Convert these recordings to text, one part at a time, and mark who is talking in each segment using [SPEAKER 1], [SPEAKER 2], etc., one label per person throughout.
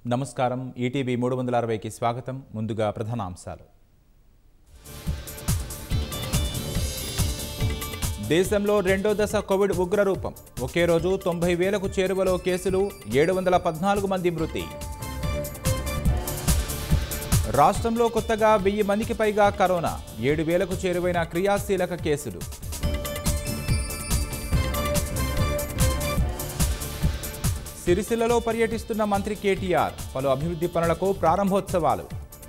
[SPEAKER 1] నమస్కారం ఈటీవీ మూడు వందల అరవైకి స్వాగతం ముందుగా ప్రధానాంశాలు దేశంలో రెండో దశ కోవిడ్ ఉగ్రరూపం ఒకే రోజు తొంభై వేలకు చేరువలో కేసులు ఏడు వందల పద్నాలుగు మంది మృతి రాష్ట్రంలో కొత్తగా వెయ్యి మందికి పైగా కరోనా ఏడు వేలకు చేరువైన క్రియాశీలక కేసులు సిరిసిల్లలో పర్యటిస్తున్న మంత్రి కేటీఆర్ పలు అభివృద్ధి పనులకు ప్రారంభోత్సవాలు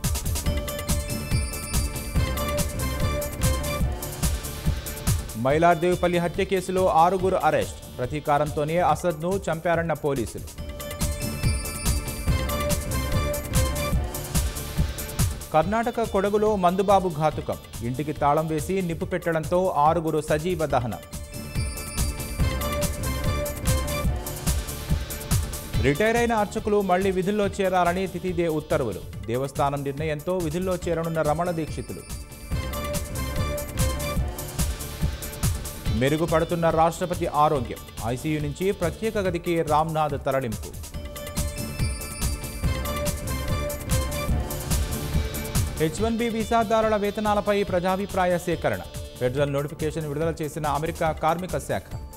[SPEAKER 1] మైలార్దేవిపల్లి హత్య కేసులో ఆరుగురు అరెస్ట్ ప్రతీకారంతోనే అసద్ను చంపారన్న పోలీసులు కర్ణాటక కొడగులో మందుబాబు ఘాతుకం ఇంటికి తాళం వేసి నిప్పు పెట్టడంతో ఆరుగురు సజీవ దహనం రిటైర్ అయిన అర్చకులు మళ్లీ విధుల్లో చేరాలని తిథిదే ఉత్తర్వులు దేవస్థానం నిర్ణయంతో విధుల్లో చేరనున్న రమణ దీక్షితులు మెరుగుపడుతున్న రాష్ట్రపతి ఆరోగ్యం ఐసీయూ నుంచి ప్రత్యేక గదికి రామ్నాథ్ తరలింపు హెచ్ వన్ బి వీసాదారుల వేతనాలపై ప్రజాభిప్రాయ సేకరణ ఫెడరల్ నోటిఫికేషన్ విడుదల చేసిన అమెరికా కార్మిక శాఖ